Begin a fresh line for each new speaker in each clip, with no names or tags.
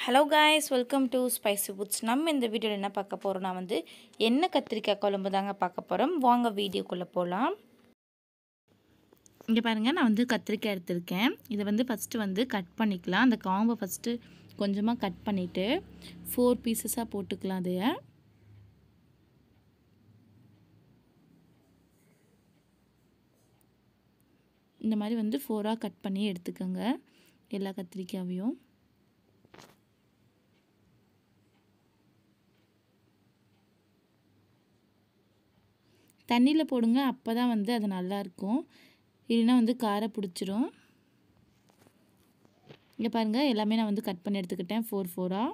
hello guys welcome to spicy foods நம்ம இந்த வீடியோவில் என்ன பார்க்க போகிறோம்னா வந்து எண்ணெய் கத்திரிக்காய் குழம்பு தாங்க பார்க்க போகிறோம் வாங்க வீடியோக்குள்ளே போகலாம் இங்கே பாருங்கள் நான் வந்து கத்திரிக்காய் எடுத்திருக்கேன் இதை வந்து ஃபஸ்ட்டு வந்து கட் பண்ணிக்கலாம் அந்த காம்பை ஃபஸ்ட்டு கொஞ்சமாக கட் பண்ணிவிட்டு ஃபோர் பீசஸாக போட்டுக்கலாம் அதைய இந்த மாதிரி வந்து ஃபோராக கட் பண்ணி எடுத்துக்கோங்க எல்லா கத்திரிக்காயையும் தண்ணியில் போடுங்க அப்போ தான் வந்து அது நல்லாயிருக்கும் இல்லைன்னா வந்து காரை பிடிச்சிரும் இங்கே பாருங்கள் எல்லாமே நான் வந்து கட் பண்ணி எடுத்துக்கிட்டேன் ஃபோர் ஃபோராக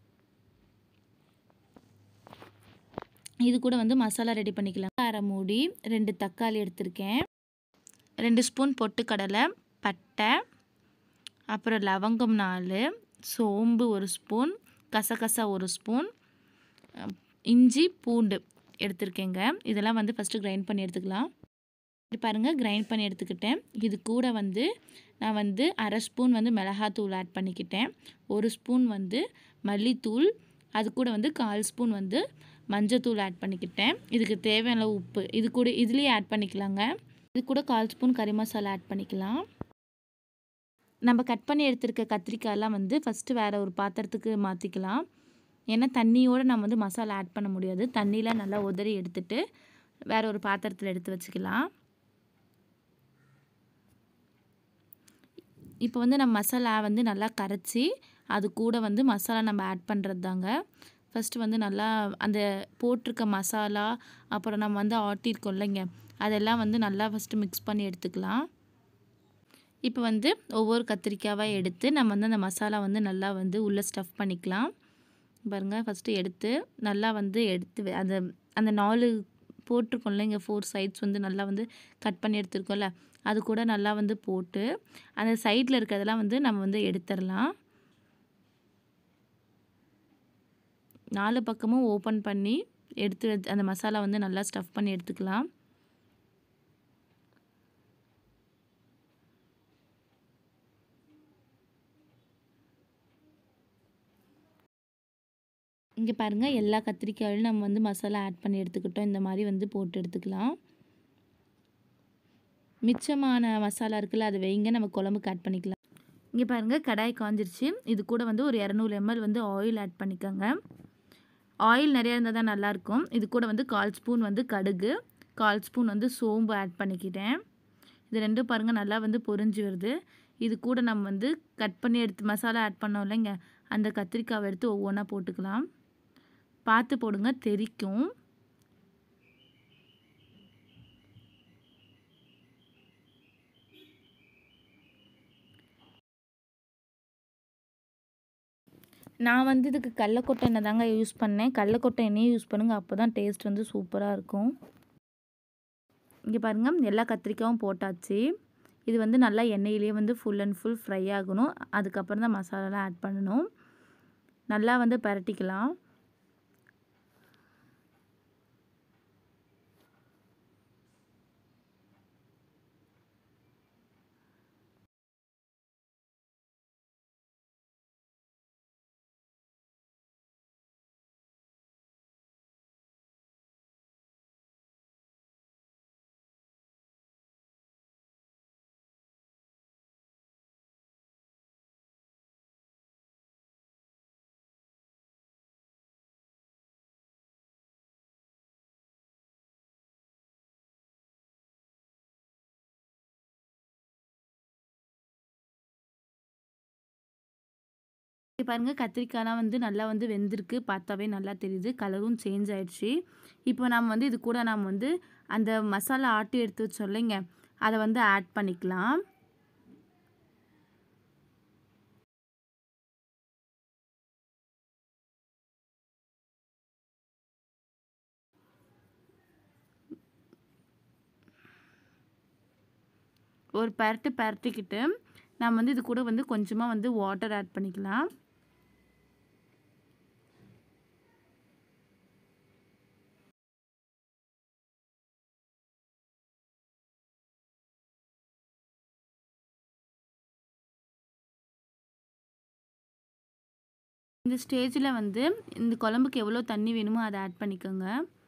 இது கூட வந்து மசாலா ரெடி பண்ணிக்கலாம் அரை மூடி ரெண்டு தக்காளி எடுத்திருக்கேன் ரெண்டு ஸ்பூன் பொட்டுக்கடலை பட்டை அப்புறம் லவங்கம் நாலு சோம்பு ஒரு ஸ்பூன் கசகசா ஒரு ஸ்பூன் இஞ்சி பூண்டு எடுத்திருக்கேங்க இதெல்லாம் வந்து ஃபஸ்ட்டு கிரைண்ட் பண்ணி எடுத்துக்கலாம் இது பாருங்கள் கிரைண்ட் பண்ணி எடுத்துக்கிட்டேன் இது கூட வந்து நான் வந்து அரை ஸ்பூன் வந்து மிளகாத்தூள் ஆட் பண்ணிக்கிட்டேன் ஒரு ஸ்பூன் வந்து மல்லித்தூள் அது கூட வந்து கால் ஸ்பூன் வந்து மஞ்சத்தூள் ஆட் பண்ணிக்கிட்டேன் இதுக்கு தேவையான உப்பு இது கூட இதுலேயே ஆட் பண்ணிக்கலாங்க இது கூட கால் ஸ்பூன் கறி மசாலா ஆட் பண்ணிக்கலாம் நம்ம கட் பண்ணி எடுத்துருக்க கத்திரிக்காயெல்லாம் வந்து ஃபஸ்ட்டு வேறு ஒரு பாத்திரத்துக்கு மாற்றிக்கலாம் ஏன்னா தண்ணியோடு நம்ம வந்து மசாலா ஆட் பண்ண முடியாது தண்ணியில் நல்லா உதறி எடுத்துட்டு வேறு ஒரு பாத்திரத்தில் எடுத்து வச்சுக்கலாம் இப்போ வந்து நம்ம மசாலா வந்து நல்லா கரைச்சி அது கூட வந்து மசாலா நம்ம ஆட் பண்ணுறது தாங்க ஃபஸ்ட்டு வந்து நல்லா அந்த போட்டிருக்க மசாலா அப்புறம் நம்ம வந்து ஆட்டியிருக்கோம் இல்லைங்க அதெல்லாம் வந்து நல்லா ஃபஸ்ட்டு மிக்ஸ் பண்ணி எடுத்துக்கலாம் இப்போ வந்து ஒவ்வொரு கத்திரிக்காவாக எடுத்து நம்ம வந்து அந்த மசாலா வந்து நல்லா வந்து உள்ளே ஸ்டஃப் பண்ணிக்கலாம் பாருங்கள் ஃபஸ்ட்டு எடுத்து நல்லா வந்து எடுத்து அந்த அந்த நாலு போட்டிருக்கோம்ல இங்கே ஃபோர் சைட்ஸ் வந்து நல்லா வந்து கட் பண்ணி எடுத்துருக்கோம்ல அது கூட நல்லா வந்து போட்டு அந்த சைடில் இருக்கிறதெல்லாம் வந்து நம்ம வந்து எடுத்துடலாம் நாலு பக்கமும் ஓப்பன் பண்ணி எடுத்து அந்த மசாலா வந்து நல்லா ஸ்டஃப் பண்ணி எடுத்துக்கலாம் இங்கே பாருங்கள் எல்லா கத்திரிக்காயிலும் நம்ம வந்து மசாலா ஆட் பண்ணி எடுத்துக்கிட்டோம் இந்த மாதிரி வந்து போட்டு எடுத்துக்கலாம் மிச்சமான மசாலா இருக்குல்ல அதை வைங்க நம்ம குழம்புக்கு ஆட் பண்ணிக்கலாம் இங்கே பாருங்கள் கடாய் காஞ்சிருச்சு இது கூட வந்து ஒரு இரநூறு எம்எல் வந்து ஆயில் ஆட் பண்ணிக்கோங்க ஆயில் நிறையா இருந்தால் தான் நல்லாயிருக்கும் இது கூட வந்து கால் ஸ்பூன் வந்து கடுகு கால் ஸ்பூன் வந்து சோம்பு ஆட் பண்ணிக்கிட்டேன் இது ரெண்டும் பாருங்கள் நல்லா வந்து பொரிஞ்சு வருது இது கூட நம்ம வந்து கட் பண்ணி எடுத்து மசாலா ஆட் பண்ணோம் இல்லைங்க அந்த கத்திரிக்காவை எடுத்து ஒவ்வொன்றா போட்டுக்கலாம் பார்த்து போடுங்க தெரிக்கும் நான் வந்து இதுக்கு கடலக்கொட்டை எண்ணெய் தாங்க யூஸ் பண்ணேன் கடலக்கொட்டை எண்ணெயே யூஸ் பண்ணுங்கள் அப்போ தான் டேஸ்ட் வந்து சூப்பராக இருக்கும் இங்கே பாருங்கள் எல்லா கத்திரிக்காயும் போட்டாச்சு இது வந்து நல்லா எண்ணெயிலே வந்து ஃபுல் அண்ட் ஃபுல் ஃப்ரை ஆகணும் அதுக்கப்புறம் தான் மசாலாலாம் ஆட் பண்ணணும் நல்லா வந்து பரட்டிக்கலாம் பாருங்கள் கத்திரிக்காய்லாம் வந்து நல்லா வந்து வெந்திருக்கு பார்த்தாவே நல்லா தெரியுது கலரும் சேஞ்ச் ஆயிடுச்சு இப்போ நம்ம வந்து இது கூட நம்ம வந்து அந்த மசாலா ஆட்டி எடுத்து வச்சோம்லைங்க அதை வந்து ஆட் பண்ணிக்கலாம் ஒரு பரட்டு பரட்டிக்கிட்டு நம்ம வந்து இது கூட வந்து கொஞ்சமாக வந்து வாட்டர் ஆட் பண்ணிக்கலாம் இந்த ஸ்டேஜில் வந்து இந்த குழம்புக்கு எவ்வளோ தண்ணி வேணுமோ அதை ஆட் பண்ணிக்கோங்க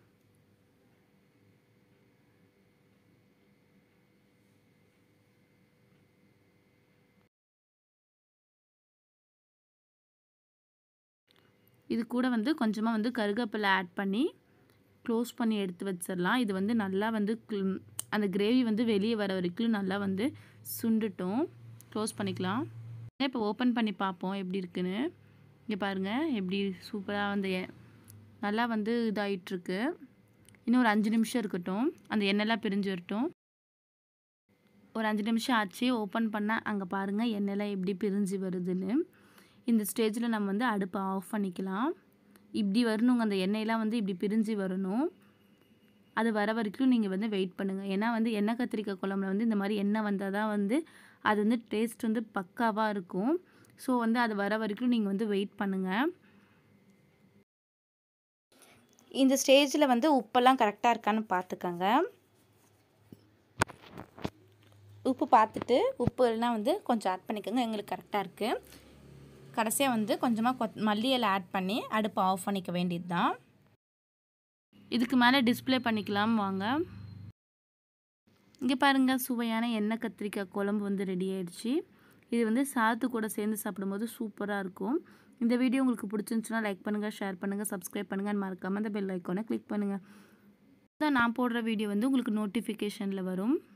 இது கூட வந்து கொஞ்சமாக வந்து கருவேப்பிலை ஆட் பண்ணி க்ளோஸ் பண்ணி எடுத்து வச்சிடலாம் இது வந்து நல்லா வந்து க்ள- அந்த கிரேவி வந்து வெளியே வர வரைக்கும் நல்லா வந்து சுண்டுட்டும் க்ளோஸ் பண்ணிக்கலாம் இப்போ ஓப்பன் பண்ணி பார்ப்போம் எப்படி இருக்குன்னு இங்கே பாருங்கள் எப்படி சூப்பராக வந்து எ- நல்லா வந்து இதாயிட்டிருக்கு இன்னும் ஒரு அஞ்சு நிமிஷம் இருக்கட்டும் அந்த எண்ணெய்லாம் பிரிஞ்சு வரட்டும் ஒரு அஞ்சு நிமிஷம் ஆச்சு ஓப்பன் பண்ணால் அங்கே பாருங்கள் எண்ணெய்லாம் எப்படி பிரிஞ்சு வருதுன்னு இந்த ஸ்டேஜில் நம்ம வந்து அடுப்பை ஆஃப் பண்ணிக்கலாம் இப்படி வரணுங்க அந்த எண்ணெயெல்லாம் வந்து இப்படி பிரிஞ்சு வரணும் அது வர வரைக்கும் நீங்கள் வந்து வெயிட் பண்ணுங்கள் ஏன்னா வந்து எண்ணெய் கத்திரிக்காய் குழம்புல வந்து இந்த மாதிரி எண்ணெய் வந்தால் தான் வந்து அது வந்து டேஸ்ட் வந்து பக்காவாக இருக்கும் ஸோ வந்து அது வர வரைக்கும் நீங்கள் வந்து வெயிட் பண்ணுங்கள் இந்த ஸ்டேஜில் வந்து உப்பெல்லாம் கரெக்டாக இருக்கான்னு பார்த்துக்கோங்க உப்பு பார்த்துட்டு உப்பு எல்லாம் வந்து கொஞ்சம் ஆட் பண்ணிக்கோங்க எங்களுக்கு கரெக்டாக இருக்குது கடைசியாக வந்து கொஞ்சமாக கொத் மல்லி இலை ஆட் பண்ணி அடுப்பை ஆஃப் பண்ணிக்க வேண்டியது தான் இதுக்கு மேலே டிஸ்ப்ளே பண்ணிக்கலாம் வாங்க இங்கே பாருங்கள் சுவையான எண்ணெய் கத்திரிக்காய் குழம்பு வந்து ரெடி ஆயிடுச்சு இது வந்து சாதத்து கூட சேர்ந்து சாப்பிடும்போது சூப்பராக இருக்கும் இந்த வீடியோ உங்களுக்கு பிடிச்சிருந்துச்சுன்னா லைக் பண்ணுங்கள் ஷேர் பண்ணுங்கள் சப்ஸ்கிரைப் பண்ணுங்கள் மறக்காமல் அந்த பெல் ஐக்கானை கிளிக் பண்ணுங்கள் தான் நான் போடுற வீடியோ வந்து உங்களுக்கு நோட்டிஃபிகேஷனில் வரும்